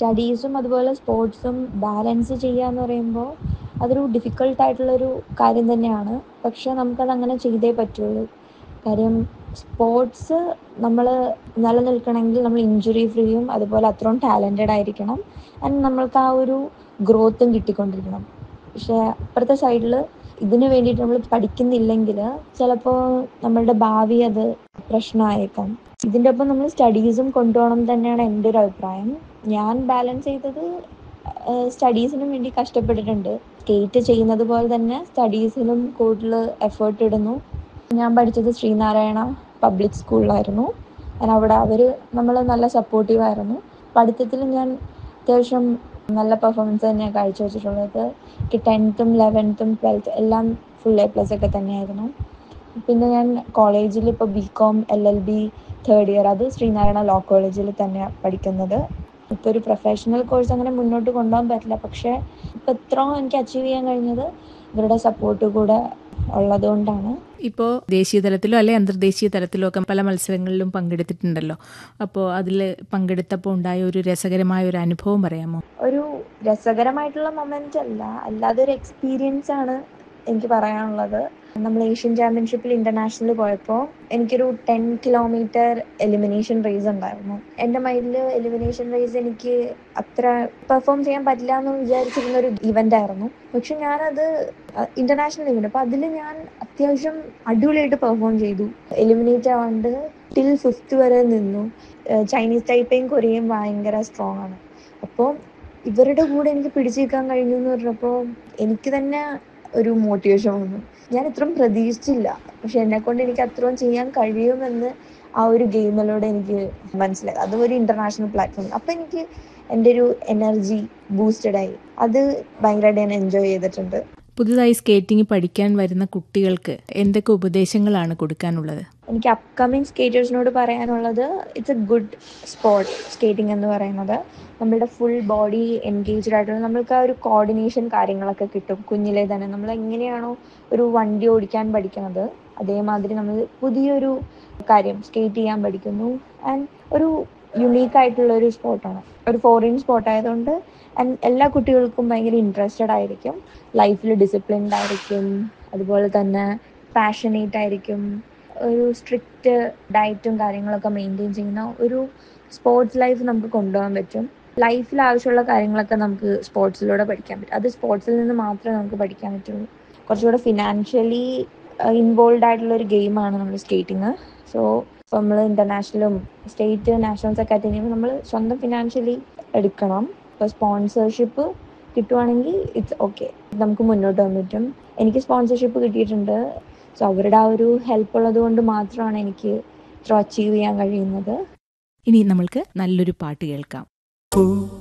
സ്റ്റഡീസും അതുപോലെ സ്പോർട്സും ബാലൻസ് ചെയ്യുക എന്ന് പറയുമ്പോൾ അതൊരു ഡിഫിക്കൾട്ടായിട്ടുള്ളൊരു കാര്യം തന്നെയാണ് പക്ഷേ നമുക്കത് അങ്ങനെ ചെയ്തേ പറ്റുള്ളൂ കാര്യം സ്പോർട്സ് നമ്മൾ നിലനിൽക്കണമെങ്കിൽ നമ്മൾ ഇഞ്ചുറി ഫ്രീയും അതുപോലെ അത്രയും ടാലൻറ്റഡ് ആയിരിക്കണം ആൻഡ് നമ്മൾക്ക് ആ ഒരു ഗ്രോത്തും കിട്ടിക്കൊണ്ടിരിക്കണം പക്ഷേ അപ്പുറത്തെ സൈഡിൽ ഇതിന് വേണ്ടിയിട്ട് നമ്മൾ പഠിക്കുന്നില്ലെങ്കിൽ ചിലപ്പോൾ നമ്മളുടെ ഭാവി അത് പ്രശ്നമായേക്കാം ഇതിൻ്റെ ഒപ്പം നമ്മൾ സ്റ്റഡീസും കൊണ്ടുപോകണം തന്നെയാണ് എൻ്റെ ഒരു അഭിപ്രായം ഞാൻ ബാലൻസ് ചെയ്തത് സ്റ്റഡീസിനും വേണ്ടി കഷ്ടപ്പെട്ടിട്ടുണ്ട് സ്കേറ്റ് ചെയ്യുന്നത് പോലെ തന്നെ സ്റ്റഡീസിലും കൂടുതൽ എഫേർട്ട് ഇടുന്നു ഞാൻ പഠിച്ചത് ശ്രീനാരായണ പബ്ലിക് സ്കൂളിലായിരുന്നു ഞാൻ അവിടെ അവർ നമ്മൾ നല്ല സപ്പോർട്ടീവായിരുന്നു പഠിത്തത്തിൽ ഞാൻ അത്യാവശ്യം നല്ല പെർഫോമൻസ് തന്നെയാണ് കാഴ്ചവെച്ചിട്ടുള്ളത് എനിക്ക് ടെൻത്തും ലെവൻത്തും ട്വൽത്തും എല്ലാം ഫുൾ എ പ്ലസ് ഒക്കെ തന്നെയായിരുന്നു പിന്നെ ഞാൻ കോളേജിൽ ഇപ്പോൾ B Com L L B third year അത് ശ്രീനാരായണ ലോ കോളേജിൽ തന്നെയാണ് പഠിക്കുന്നത് ഇപ്പോൾ ഒരു പ്രൊഫഷണൽ കോഴ്സ് അങ്ങനെ മുന്നോട്ട് കൊണ്ടുപോകാൻ പറ്റില്ല പക്ഷേ ഇപ്പോൾ ഇത്രയും എനിക്ക് അച്ചീവ് ചെയ്യാൻ കഴിഞ്ഞത് ഇവരുടെ സപ്പോർട്ട് കൂടെ ഉള്ളതുകൊണ്ടാണ് ഇപ്പോൾ ദേശീയ തലത്തിലോ അല്ലെ അന്തർദേശീയ തലത്തിലോ ഒക്കെ പല മത്സരങ്ങളിലും പങ്കെടുത്തിട്ടുണ്ടല്ലോ അപ്പോൾ അതിൽ പങ്കെടുത്തപ്പോൾ ഉണ്ടായ ഒരു രസകരമായ ഒരു അനുഭവം പറയാമോ ഒരു രസകരമായിട്ടുള്ള മൊമെന്റ് അല്ല അല്ലാതെ ഒരു എക്സ്പീരിയൻസ് ആണ് എനിക്ക് പറയാനുള്ളത് നമ്മൾ ഏഷ്യൻ ചാമ്പ്യൻഷിപ്പിൽ ഇന്റർനാഷണൽ പോയപ്പോൾ എനിക്കൊരു ടെൻ കിലോമീറ്റർ എലിമിനേഷൻ റേസ് ഉണ്ടായിരുന്നു എൻ്റെ മൈൻഡിൽ എലിമിനേഷൻ റേസ് എനിക്ക് അത്ര പെർഫോം ചെയ്യാൻ പറ്റില്ല എന്ന് വിചാരിച്ചിരുന്ന ഒരു ഇവന്റ് ആയിരുന്നു പക്ഷെ ഞാനത് ഇന്റർനാഷണൽ ഇവന്റ് അപ്പോൾ അതിൽ ഞാൻ അത്യാവശ്യം അടിപൊളിയായിട്ട് പെർഫോം ചെയ്തു എലിമിനേറ്റ് ആവാണ്ട് ടിൽ ഫിഫ്ത്ത് വരെ നിന്നു ചൈനീസ് ടൈപ്പയും കൊറിയയും ഭയങ്കര സ്ട്രോങ് ആണ് അപ്പോൾ ഇവരുടെ കൂടെ എനിക്ക് പിടിച്ചു നിൽക്കാൻ കഴിഞ്ഞു എന്ന് പറഞ്ഞപ്പോൾ എനിക്ക് തന്നെ ഒരു മോട്ടിവേഷൻ വന്നു ഞാൻ ഇത്രയും പ്രതീക്ഷിച്ചില്ല പക്ഷെ എന്നെ കൊണ്ട് എനിക്ക് അത്രയും ചെയ്യാൻ കഴിയുമെന്ന് ആ ഒരു ഗെയിമിലൂടെ എനിക്ക് മനസ്സിലായി അതും ഒരു ഇന്റർനാഷണൽ പ്ലാറ്റ്ഫോം അപ്പൊ എനിക്ക് എൻ്റെ ഒരു എനർജി ബൂസ്റ്റഡ് ആയി അത് ഭയങ്കരമായിട്ട് ഞാൻ എൻജോയ് ചെയ്തിട്ടുണ്ട് പുതുതായി സ്കേറ്റിംഗ് പഠിക്കാൻ വരുന്ന കുട്ടികൾക്ക് എന്തൊക്കെ ഉപദേശങ്ങളാണ് കൊടുക്കാനുള്ളത് എനിക്ക് അപ്കമിങ് സ്കേറ്റേഴ്സിനോട് പറയാനുള്ളത് it's a good sport skating എന്ന് പറയുന്നത് നമ്മളുടെ ഫുൾ ബോഡി എൻഗേജ്ഡ് ആയിട്ടുള്ള നമ്മൾക്ക് ആ ഒരു കോർഡിനേഷൻ കാര്യങ്ങളൊക്കെ കിട്ടും കുഞ്ഞിലെ തന്നെ നമ്മൾ എങ്ങനെയാണോ ഒരു വണ്ടി ഓടിക്കാൻ പഠിക്കുന്നത് അതേമാതിരി നമ്മൾ പുതിയൊരു കാര്യം സ്കേറ്റ് ചെയ്യാൻ പഠിക്കുന്നു ആൻഡ് ഒരു യുണീക്ക് ആയിട്ടുള്ള ഒരു സ്പോർട്ടാണ് ഒരു ഫോറിൻ സ്പോർട്ട് ആയതുകൊണ്ട് ആൻഡ് എല്ലാ കുട്ടികൾക്കും ഭയങ്കര ഇൻട്രസ്റ്റഡ് ആയിരിക്കും ലൈഫിൽ ഡിസിപ്ലിൻഡ് ആയിരിക്കും അതുപോലെ തന്നെ പാഷനേറ്റ് ആയിരിക്കും ഒരു സ്ട്രിക്റ്റ് ഡയറ്റും കാര്യങ്ങളൊക്കെ മെയിൻറ്റെയിൻ ചെയ്യുന്ന ഒരു സ്പോർട്സ് ലൈഫ് നമുക്ക് കൊണ്ടുപോകാൻ പറ്റും ലൈഫിൽ ആവശ്യമുള്ള കാര്യങ്ങളൊക്കെ നമുക്ക് സ്പോർട്സിലൂടെ പഠിക്കാൻ പറ്റും അത് സ്പോർട്സിൽ നിന്ന് മാത്രമേ നമുക്ക് പഠിക്കാൻ പറ്റുള്ളൂ കുറച്ചുകൂടെ ഫിനാൻഷ്യലി ഇൻവോൾവ് ആയിട്ടുള്ള ഒരു ഗെയിമാണ് നമ്മൾ സ്കേറ്റിങ് സോ ഇപ്പോൾ നമ്മൾ ഇന്റർനാഷണലും സ്റ്റേറ്റ് നാഷണൽസ് ഒക്കെ അറ്റൻഡ് ചെയ്യുമ്പോൾ നമ്മൾ സ്വന്തം ഫിനാൻഷ്യലി എടുക്കണം ഇപ്പോൾ സ്പോൺസർഷിപ്പ് കിട്ടുവാണെങ്കിൽ ഇറ്റ്സ് ഓക്കെ നമുക്ക് മുന്നോട്ട് പോകാൻ പറ്റും എനിക്ക് സ്പോൺസർഷിപ്പ് കിട്ടിയിട്ടുണ്ട് സോ അവരുടെ ആ ഒരു ഹെൽപ്പ് ഉള്ളത് കൊണ്ട് മാത്രമാണ് എനിക്ക് ഇത്ര അച്ചീവ് ചെയ്യാൻ കഴിയുന്നത് ഇനി നമ്മൾക്ക് നല്ലൊരു പാട്ട് കേൾക്കാം